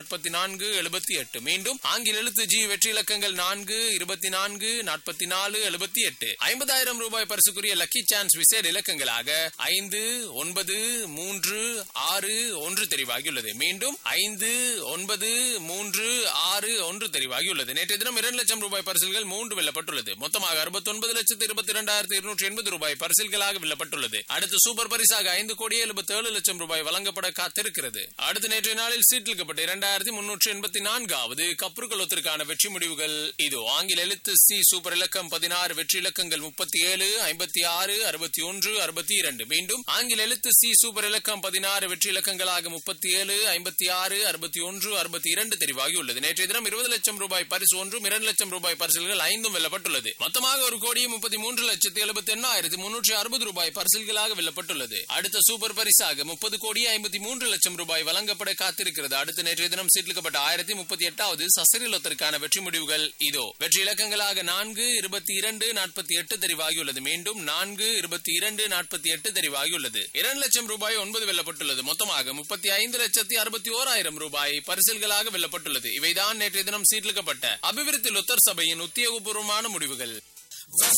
நாற்பத்தி நான்கு எழுபத்தி எட்டு மீண்டும் ஆங்கில எழுத்து ஜி வெற்றி இலக்கங்கள் நான்கு இருபத்தி நான்கு நாற்பத்தி நாலு எழுபத்தி எட்டு ஐம்பதாயிரம் ரூபாய் பரிசுக்குரிய லக்கி சான்ஸ் விசேட இலக்கங்களாக ஐந்து ஒன்பது மூன்று ஆறு ஒன்று தெரிவாகியுள்ளது மீண்டும் ஐந்து ஒன்பது மூன்று ஆறு ஒன்று தெரிவாகியுள்ளது நேற்றைய தினம் இரண்டு லட்சம் ரூபாய் பரிசில்கள் மூன்று வெல்லப்பட்டுள்ளது மொத்தமாக அறுபத்தி ஒன்பது லட்சத்து இருபத்தி இரண்டாயிரத்தி இருநூற்றி எண்பது ரூபாய் பரிசில்களாக வெல்லப்பட்டுள்ளது அடுத்து சூப்பர் பரிசாக ஐந்து கோடியே எழுபத்தி ஏழு லட்சம் ரூபாய் வழங்கப்பட காத்திருக்கிறது அடுத்த நேற்றைய நாளில் சீட்டிலிக்கப்பட்ட இரண்டாயிரத்தி முன்னூற்றி எண்பத்தி நான்காவது கப்ருகலத்திற்கான வெற்றி முடிவுகள் இது ஆங்கில எழுத்து சி சூப்பர் இலக்கம் பதினாறு வெற்றி இலக்கங்கள் முப்பத்தி ஏழு ஐம்பத்தி ஆறு அறுபத்தி ஒன்று அறுபத்தி இரண்டு மீண்டும் ஆங்கில எழுத்து சி சூப்பர் இலக்கம் பதினாறு வெற்றி இலக்கங்களாக முப்பத்தி ஏழு ஐம்பத்தி ஆறு அறுபத்தி ஒன்று அறுபத்தி இரண்டு தெரிவாகியுள்ளது நேற்றைய தினம் இருபது லட்சம் ரூபாய் பரிசு ஒன்றும் இரண்டு லட்சம் ரூபாய் பரிசில்கள் ஐந்தும் வெல்லப்பட்டுள்ளது மொத்தமாக ஒரு கோடி முப்பத்தி மூன்று லட்சத்தி எழுபத்தி எண்ணாயிரத்தி முன்னூற்றி அறுபது ரூபாய் பரிசில்களாக வெல்லப்பட்டுள்ளது அடுத்த சூப்பர் பரிசாக முப்பது கோடி ஐம்பத்தி மூன்று லட்சம் ரூபாய் வழங்கப்பட காத்திருக்கிறது அடுத்த நேற்றைய தினம் சீட்டிலிக்கப்பட்ட ஆயிரத்தி முப்பத்தி எட்டாவது சசரிலத்திற்கான வெற்றி முடிவுகள் இதோ வெற்றி இலக்கங்களாக நான்கு இருபத்தி இரண்டு நாற்பத்தி எட்டு தெரிவாகியுள்ளது மீண்டும் நான்கு இருபத்தி இரண்டு நாற்பத்தி எட்டு தெரிவாகியுள்ளது இரண்டு லட்சம் ரூபாய் ஒன்பது வெல்லப்பட்டுள்ளது மொத்தமாக முப்பத்தி ஐந்து லட்சத்தி அறுபத்தி ஓராயிரம் ரூபாய் பரிசில்களாக வெல்லப்பட்டுள்ளது இவைதான் நேற்றைய தினம் சீட்டிலிக்கப்பட்ட அபிவிருத்தி லொத்தர் சபையின் உத்தியோகபூர்வமான முடிவுகள்